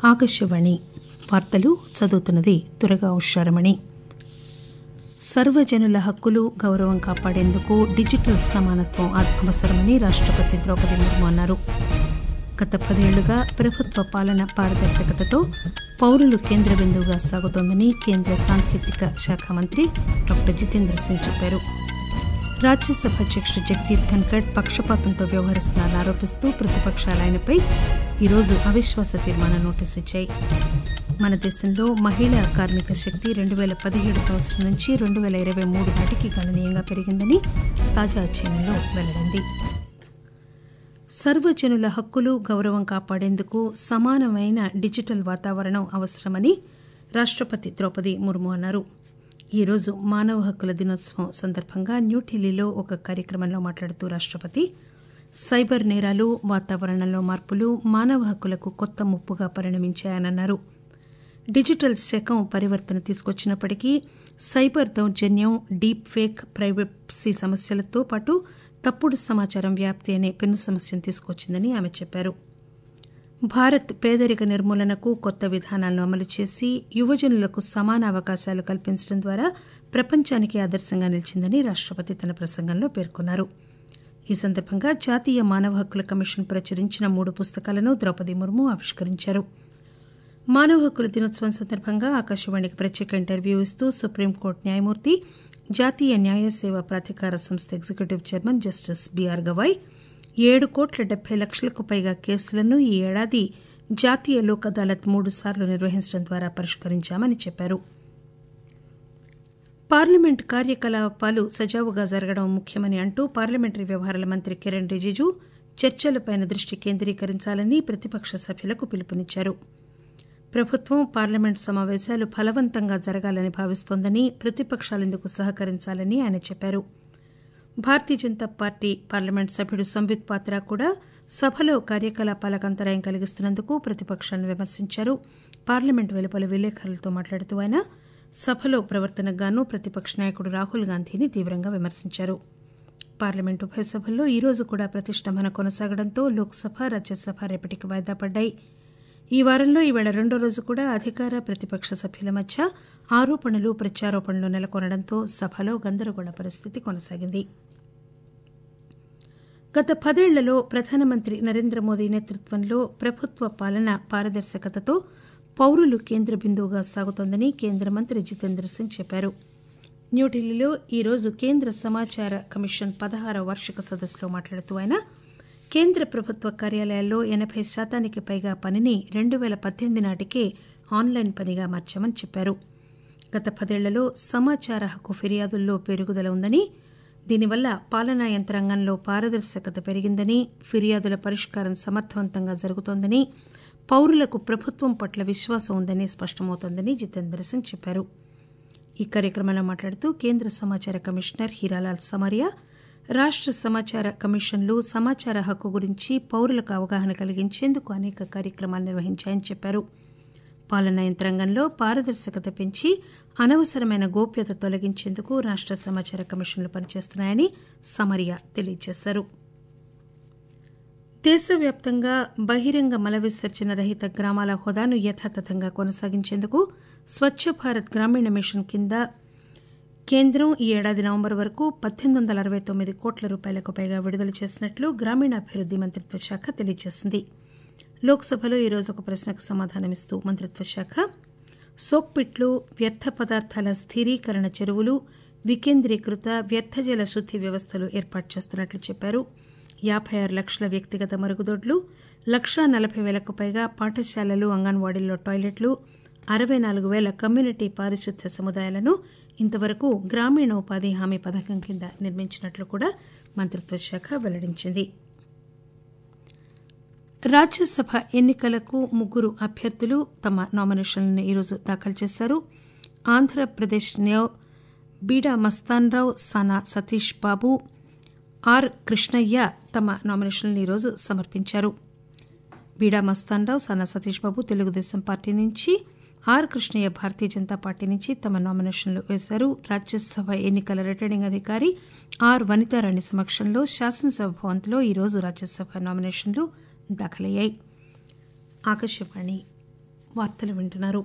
ఆకాశవాణి వార్తలు చదువుతున్నది దురగా ఉషారమణి సర్వజనుల హక్కులు గౌరవం కాపాడేందుకు డిజిటల్ సమానత్వం అవసరమని రాష్టపతి ద్రౌపది ముర్ము అన్నారు గత పదేళ్లుగా ప్రభుత్వ పాలన పారదర్శకతతో పౌరులు కేంద్ర బిందువుగా సాగుతోందని కేంద్ర సాంకేతిక శాఖ మంత్రి డాక్టర్ జితేంద్ర సింగ్ చెప్పారు రాజ్యసభ అధ్యక్షుడు జగదీప్ ధన్కడ్ పక్షపాతంతో వ్యవహరిస్తున్నారని ఆరోపిస్తూ ప్రతిపక్షాలు ఆయనపై ఈరోజు అవిశ్వాస తీర్మానం నోటీసు ఇచ్చాయి మన దేశంలో మహిళా కార్మిక శక్తి రెండు పేల పదిహేడు సంవత్సరం నుంచి రెండు పేల ఇరవై మూడు నాటికి గణనీయంగా పెరిగిందని తాజా అధ్యయనంలో వెల్లడైంది సర్వజనుల హక్కులు గౌరవం కాపాడేందుకు సమానమైన డిజిటల్ వాతావరణం అవసరమని రాష్టపతి ద్రౌపది ముర్ము అన్నారు ఈరోజు మానవ హక్కుల దినోత్సవం సందర్భంగా న్యూఢిల్లీలో ఒక కార్యక్రమంలో మాట్లాడుతూ రాష్టపతి సైబర్ నేరాలు వాతావరణంలో మార్పులు మానవ హక్కులకు కొత్త ముప్పుగా పరిణమించాయన్నారు డిజిటల్ శకం పరివర్తన తీసుకొచ్చినప్పటికీ సైబర్ దౌర్జన్యం డీప్ ఫేక్ ప్రైవసీ సమస్యలతో పాటు తప్పుడు సమాచారం వ్యాప్తి అనే పెను సమస్యను తీసుకొచ్చిందని ఆమె చెప్పారు భారత్ పేదరిక నిర్మూలనకు కొత్త విధానాలను అమలు చేసి యువజనులకు సమాన అవకాశాలు కల్పించడం ద్వారా ప్రపంచానికి ఆదర్శంగా నిలిచిందని రాష్టపతి తన ప్రసంగంలో పేర్కొన్నారు ఈ సందర్భంగా జాతీయ మానవ హక్కుల కమిషన్ ప్రచురించిన మూడు పుస్తకాలను ద్రౌపది ముర్ము ఆవిష్కరించారు మానవ హక్కుల దినోత్సవం సందర్భంగా ఆకాశవాణికి ప్రత్యేక ఇంటర్వ్యూ ఇస్తూ సుప్రీంకోర్టు న్యాయమూర్తి జాతీయ న్యాయ సేవా ప్రాధికార సంస్థ executive chairman justice B R Gavai ఏడు కోట్ల డెబ్బై లక్షలకు పైగా కేసులను ఈ ఏడాది జాతీయ లోక్ అదాలత్ మూడు సార్లు నిర్వహించడం ద్వారా పరిష్కరించామని చెప్పారు పార్లమెంట్ కార్యకలాపాలు సజావుగా జరగడం ముఖ్యమని అంటూ పార్లమెంటరీ వ్యవహారాల మంత్రి కిరణ్ రిజిజు చర్చలపై దృష్టి కేంద్రీకరించాలని ప్రతిపక్ష సభ్యులకు పిలుపునిచ్చారు ప్రభుత్వం పార్లమెంట్ సమావేశాలు ఫలవంతంగా జరగాలని భావిస్తోందని ప్రతిపక్షాలెందుకు సహకరించాలని ఆయన చెప్పారు భారతీయ జనతా పార్టీ పార్లమెంట్ సభ్యుడు సంబిత్ పాత్ర కూడా సభలో కార్యకలాపాలకు అంతరాయం కలిగిస్తున్నందుకు ప్రతిపక్షాలను విమర్శించారు పార్లమెంట్ వెలుపల విలేకరులతో మాట్లాడుతూ ఆయన సభలో ప్రవర్తనకు గాను ప్రతిపక్ష నాయకుడు రాహుల్ గాంధీని తీవ్రంగా విమర్శించారు పార్లమెంట్ ఉభయ సభల్లో ఈరోజు కూడా ప్రతిష్టంభన కొనసాగడంతో లోక్సభ రాజ్యసభ రేపటికి వాయిదా పడ్డాయి ఈ వారంలో ఈవేళ రెండో రోజు కూడా అధికార ప్రతిపక్ష సభ్యుల మధ్య ఆరోపణలు ప్రత్యారోపణలు నెలకొనడంతో సభలో గందరగోళ పరిస్థితి కొనసాగింది గత పదేళ్లలో ప్రధానమంత్రి నరేంద్ర మోదీ నేతృత్వంలో ప్రభుత్వ పాలన పారదర్శకతతో పౌరులు కేంద్ర బిందువుగా సాగుతోందని కేంద్ర మంత్రి జితేంద్ర సింగ్ చెప్పారు న్యూఢిల్లీలో ఈరోజు కేంద్ర సమాచార కమిషన్ పదహారవ వార్షిక సదస్సులో మాట్లాడుతూ ఆయన కేంద్ర ప్రభుత్వ కార్యాలయాల్లో ఎనబై శాతానికి పైగా పనిని రెండు పేల పద్దెనిమిది నాటికే ఆన్లైన్ పనిగా మార్చామని చెప్పారు గత పదేళ్లలో సమాచార హక్కు ఫిర్యాదుల్లో పెరుగుదల ఉందని దీనివల్ల పాలనా యంత్రాంగంలో పారదర్శకత పెరిగిందని ఫిర్యాదుల పరిష్కారం సమర్థవంతంగా జరుగుతోందని పౌరులకు ప్రభుత్వం పట్ల విశ్వాసం ఉందని స్పష్టమవుతోందని జితేంద్ర సింగ్ చెప్పారు ఈ కార్యక్రమంలో మాట్లాడుతూ కేంద్ర సమాచార కమిషనర్ హీరాలాల్ సమరియా రాష్ట సమాచార కమిషన్లు సమాచార హక్కు గురించి పౌరులకు అవగాహన కలిగించేందుకు అనేక కార్యక్రమాలు నిర్వహించాయని చెప్పారు పాలనా యంత్రాంగంలో పారదర్శకత పెంచి అనవసరమైన గోప్యత తొలగించేందుకు రాష్ట సమాచార కమిషన్లు పనిచేస్తున్నాయని సమరియా తెలియజేశారు దేశవ్యాప్తంగా బహిరంగ మల విసర్జన రహిత గ్రామాల హోదాను యథాతథంగా కొనసాగించేందుకు స్వచ్ఛ భారత్ గ్రామీణ మిషన్ కింద కేంద్రం ఈ ఏడాది నవంబర్ వరకు పద్దెనిమిది వందల అరవై తొమ్మిది కోట్ల రూపాయలకు పైగా విడుదల చేసినట్లు గ్రామీణాభివృద్ది మంత్రిత్వ శాఖ తెలియజేసింది లోక్సభలో ఈరోజు ఒక ప్రశ్నకు సమాధానమిస్తూ మంత్రిత్వ శాఖ సోక్పిట్లు వ్యర్థ పదార్థాల స్థిరీకరణ చెరువులు వికేంద్రీకృత వ్యర్థజల శుద్ది వ్యవస్థలు ఏర్పాటు చేస్తున్నట్లు చెప్పారు యాబై ఆరు లక్షల వ్యక్తిగత మరుగుదొడ్లు లక్షా నలభై వేలకు పైగా పాఠశాలలు అంగన్వాడీల్లో టాయిలెట్లు అరవై నాలుగు వేల కమ్యూనిటీ పారిశుద్ధ్య సముదాయాలను ఇంతవరకు గ్రామీణ ఉపాధి హామీ పథకం కింద నిర్మించినట్లు కూడా మంత్రిత్వ శాఖ వెల్లడించింది రాజ్యసభ ఎన్నికలకు ముగ్గురు అభ్యర్థులు తమ నామినేషన్లను ఈరోజు దాఖలు చేశారు ఆంధ్రప్రదేశ్ బీడా మస్తాన్రావు సానా సతీష్ బాబు ఆర్ కృష్ణయ్య తమ నామినేషన్లను ఈరోజు సమర్పించారు బీడా మస్తాన్రావు సానా సతీష్ బాబు తెలుగుదేశం పార్టీ నుంచి ఆర్ కృష్ణయ్య భారతీయ జనతా పార్టీ నుంచి తమ నామినేషన్లు వేశారు రాజ్యసభ ఎన్నికల రిటర్నింగ్ అధికారి ఆర్ వనితారాణి సమక్షంలో శాసనసభ భవన్లో ఈరోజు రాజ్యసభ నామినేషన్లు దాఖలయ్యాయి ఆకాశవాణి వార్తలు వింటున్నారు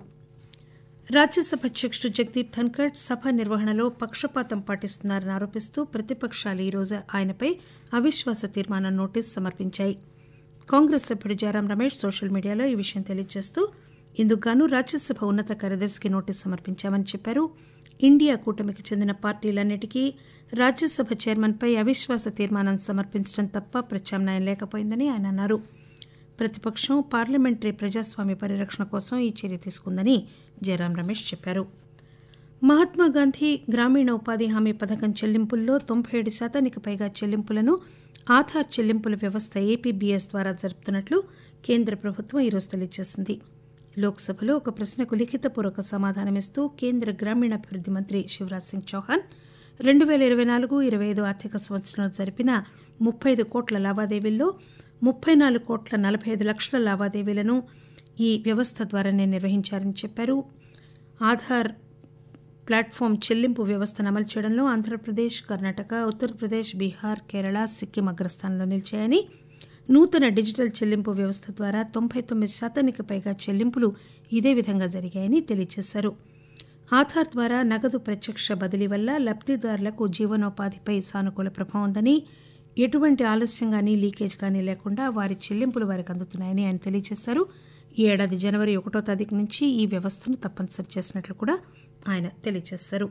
రాజ్యసభ అధ్యక్షుడు జగదీప్ ధన్కడ్ సభ నిర్వహణలో పక్షపాతం పాటిస్తున్నారని ఆరోపిస్తూ ప్రతిపక్షాలు ఈరోజు ఆయనపై అవిశ్వాస తీర్మానం నోటీసు సమర్పించాయి కాంగ్రెస్ సభ్యుడు జయరాం రమేష్ సోషల్ మీడియాలో ఈ విషయం తెలియజేస్తూ ఇందుకుగాను రాజ్యసభ ఉన్నత కార్యదర్శికి నోటీసు సమర్పించామని చెప్పారు ఇండియా కూటమికి చెందిన పార్టీలన్నిటికీ రాజ్యసభ చైర్మన్పై అవిశ్వాస తీర్మానం సమర్పించడం తప్ప ప్రత్యామ్నాయం లేకపోయిందని ఆయన అన్నారు ప్రతిపక్షం పార్లమెంటరీ ప్రజాస్వామ్య పరిరక్షణ కోసం ఈ చర్య తీసుకుందని జయరాం రమేష్ చెప్పారు మహాత్మాగాంధీ గ్రామీణ ఉపాధి హామీ పథకం చెల్లింపుల్లో తొంభై ఏడు శాతానికి పైగా చెల్లింపులను ఆధార్ చెల్లింపుల వ్యవస్థ ఏపీబీఎస్ ద్వారా జరుపుతున్నట్లు కేంద్ర ప్రభుత్వం ఈరోజు తెలియజేసింది లోక్సభలో ఒక ప్రశ్నకు లిఖితపూర్వక సమాధానమిస్తూ కేంద్ర గ్రామీణాభివృద్ది మంత్రి శివరాజ్ సింగ్ చౌహాన్ రెండు పేల ఇరవై నాలుగు ఇరవై ఐదు ఆర్థిక సంవత్సరంలో జరిపిన ముప్పై ఐదు కోట్ల లావాదేవీల్లో ముప్పై నాలుగు కోట్ల నలభై ఐదు లక్షల లావాదేవీలను ఈ వ్యవస్థ ద్వారానే నిర్వహించారని చెప్పారు ఆధార్ ప్లాట్ఫామ్ చెల్లింపు వ్యవస్థను అమలు చేయడంలో ఆంధ్రప్రదేశ్ కర్ణాటక ఉత్తరప్రదేశ్ బీహార్ కేరళ సిక్కిం అగ్రస్థానంలో నిలిచాయని నూతన డిజిటల్ చెల్లింపు వ్యవస్థ ద్వారా తొంభై తొమ్మిది శాతానికి పైగా చెల్లింపులు ఇదే విధంగా జరిగాయని తెలియజేశారు ఆధార్ ద్వారా నగదు ప్రత్యక్ష బదిలీ వల్ల లబ్దిదారులకు జీవనోపాధిపై సానుకూల ప్రభావం ఉందని ఎటువంటి ఆలస్యం కానీ లీకేజ్ కానీ లేకుండా వారి చెల్లింపులు వారికి అందుతున్నాయని ఆయన తెలియజేశారు ఈ ఏడాది జనవరి ఒకటో తారీఖు నుంచి ఈ వ్యవస్థను తప్పనిసరి చేసినట్లు కూడా ఆయన తెలియజేశారు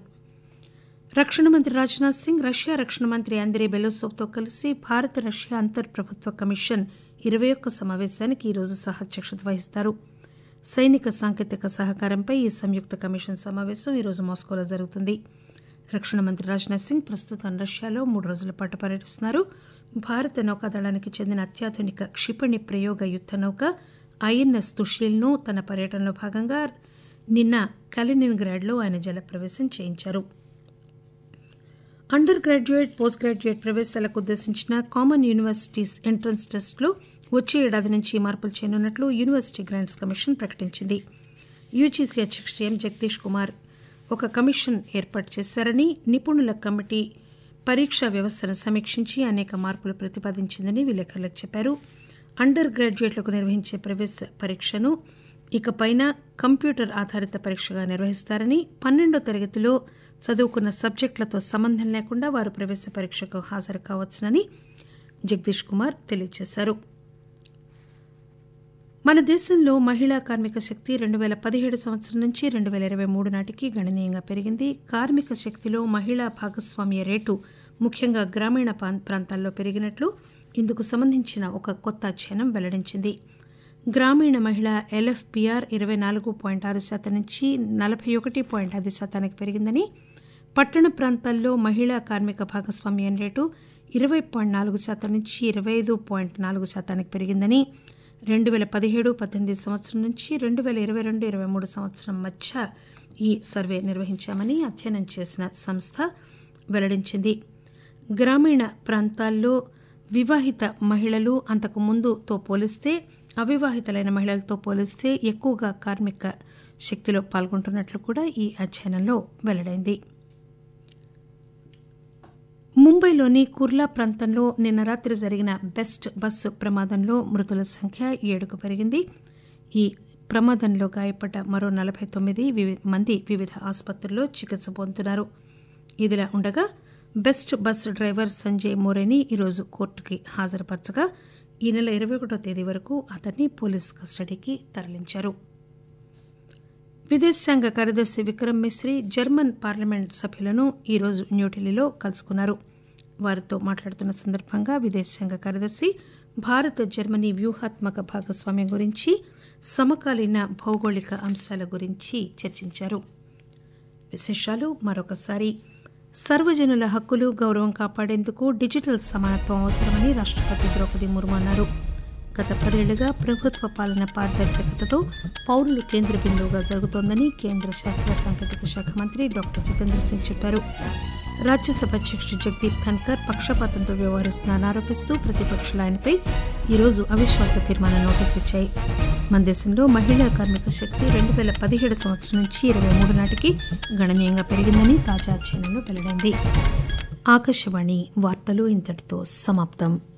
రక్షణ మంత్రి రాజ్నాథ్ సింగ్ రష్యా రక్షణ మంత్రి అంద్రే బెలోసోవ్తో కలిసి భారత రష్యా అంతర్ ప్రభుత్వ కమిషన్ ఇరవై ఒక్క సమావేశానికి ఈరోజు సహాధ్యక్షత వహిస్తారు సైనిక సాంకేతిక సహకారంపై ఈ సంయుక్త కమిషన్ సమావేశం ఈరోజు మాస్కోలో జరుగుతుంది రక్షణ మంత్రి రాజ్నాథ్ సింగ్ ప్రస్తుతం రష్యాలో మూడు రోజుల పాటు పర్యటిస్తున్నారు భారత నౌకాదళానికి చెందిన అత్యాధునిక క్షిపణి ప్రయోగ యుద్ద నౌక ఐఎన్ఎస్ తుషీల్ను తన పర్యటనలో భాగంగా నిన్న కలినిన్ గ్రాడ్లో ఆయన జలప్రవేశం చేయించారు అండర్ గ్రాడ్యుయేట్ పోస్ట్ గ్రాడ్యుయేట్ ప్రవేశాలకు ఉద్దేశించిన కామన్ యూనివర్సిటీస్ ఎంట్రన్స్ టెస్టులో వచ్చే ఏడాది నుంచి మార్పులు చేయనున్నట్లు యూనివర్సిటీ గ్రాంట్స్ కమిషన్ ప్రకటించింది యూజీసీ అధ్యక్షుడు ఎం జగదీష్ కుమార్ ఒక కమిషన్ ఏర్పాటు చేశారని నిపుణుల కమిటీ పరీక్షా వ్యవస్థను సమీక్షించి అనేక మార్పులు ప్రతిపాదించిందని విలేకరులకు చెప్పారు అండర్ గ్రాడ్యుయేట్లకు నిర్వహించే ప్రవేశ పరీక్షను ఇకపైన కంప్యూటర్ ఆధారిత పరీక్షగా నిర్వహిస్తారని పన్నెండో తరగతిలో చదువుకున్న సబ్జెక్టులతో సంబంధం లేకుండా వారు ప్రవేశ పరీక్షకు హాజరు కావచ్చునని జగదీష్ కుమార్ తెలియజేశారు మన దేశంలో మహిళా కార్మిక శక్తి రెండు పేల పదిహేడు సంవత్సరం నుంచి రెండు పేల ఇరవై మూడు నాటికి గణనీయంగా పెరిగింది కార్మిక శక్తిలో మహిళా భాగస్వామ్య రేటు ముఖ్యంగా గ్రామీణ ప్రాంతాల్లో పెరిగినట్లు ఇందుకు సంబంధించిన ఒక కొత్త అధ్యయనం వెల్లడించింది గ్రామీణ మహిళ ఎల్ఎఫ్పిఆర్ ఇరవై నాలుగు పాయింట్ ఆరు శాతం నుంచి నలభై ఒకటి పాయింట్ ఐదు శాతానికి పెరిగిందని పట్టణ ప్రాంతాల్లో మహిళా కార్మిక భాగస్వామ్యం రేటు ఇరవై పాయింట్ నాలుగు శాతం నుంచి ఇరవై ఐదు పాయింట్ నాలుగు శాతానికి పెరిగిందని రెండు పేల పదిహేడు పద్దెనిమిది సంవత్సరం నుంచి రెండు పేల ఇరవై రెండు ఇరవై మూడు సంవత్సరం మధ్య ఈ సర్వే నిర్వహించామని అధ్యయనం చేసిన సంస్థ వెల్లడించింది గ్రామీణ ప్రాంతాల్లో వివాహిత మహిళలు అంతకు ముందుతో పోలిస్తే అవివాహితులైన మహిళలతో పోలిస్తే ఎక్కువగా కార్మిక శక్తిలో పాల్గొంటున్నట్లు కూడా ఈ అధ్యయనంలో వెల్లడైంది ముంబైలోని కుర్లా ప్రాంతంలో నిన్న రాత్రి జరిగిన బెస్ట్ బస్సు ప్రమాదంలో మృతుల సంఖ్య ఏడుకు పెరిగింది ఈ ప్రమాదంలో గాయపడ్డ మరో నలభై తొమ్మిది మంది వివిధ ఆసుపత్రుల్లో చికిత్స పొందుతున్నారు ఇదిలా ఉండగా బెస్ట్ బస్ డ్రైవర్ సంజయ్ మోరేని ఈరోజు కోర్టుకి హాజరుపరచగా ఈ నెల ఇరవై ఒకటో తేదీ వరకు అతన్ని పోలీస్ కస్టడీకి తరలించారు విదేశాంగ కార్యదర్శి విక్రమ్ మిశ్రీ జర్మన్ పార్లమెంట్ సభ్యులను ఈరోజు న్యూఢిల్లీలో కలుసుకున్నారు వారితో మాట్లాడుతున్న సందర్భంగా విదేశాంగ కార్యదర్శి భారత్ జర్మనీ వ్యూహాత్మక భాగస్వామ్యం గురించి సమకాలీన భౌగోళిక అంశాల గురించి చర్చించారు విశేషాలు మరొకసారి సర్వజనుల హక్కులు గౌరవం కాపాడేందుకు డిజిటల్ సమానత్వం అవసరమని రాష్టపతి ద్రౌపది ముర్ము అన్నారు గత పదేళ్లుగా ప్రభుత్వ పాలన పారదర్శకతతో పౌరులు కేంద్ర బిందువుగా జరుగుతోందని కేంద్ర శాస్త్ర సాంకేతిక శాఖ మంత్రి డాక్టర్ జితేంద్ర సింగ్ చెప్పారు రాజ్యసభ అధ్యక్షుడు జగదీప్ ధన్కర్ పక్షపాతంతో వ్యవహరిస్తున్నారని ఆరోపిస్తూ ప్రతిపక్షాలు ఆయనపై ఈరోజు అవిశ్వాస తీర్మానం నోటీసు ఇచ్చాయి మన దేశంలో మహిళా కార్మిక శక్తి రెండు పేల పదిహేడు సంవత్సరం నుంచి ఇరవై మూడు నాటికి గణనీయంగా పెరిగిందని తాజా అధ్యయనంలో వెల్లడైంది ఆకాశవాణి వార్తలు ఇంతటితో సమాప్తం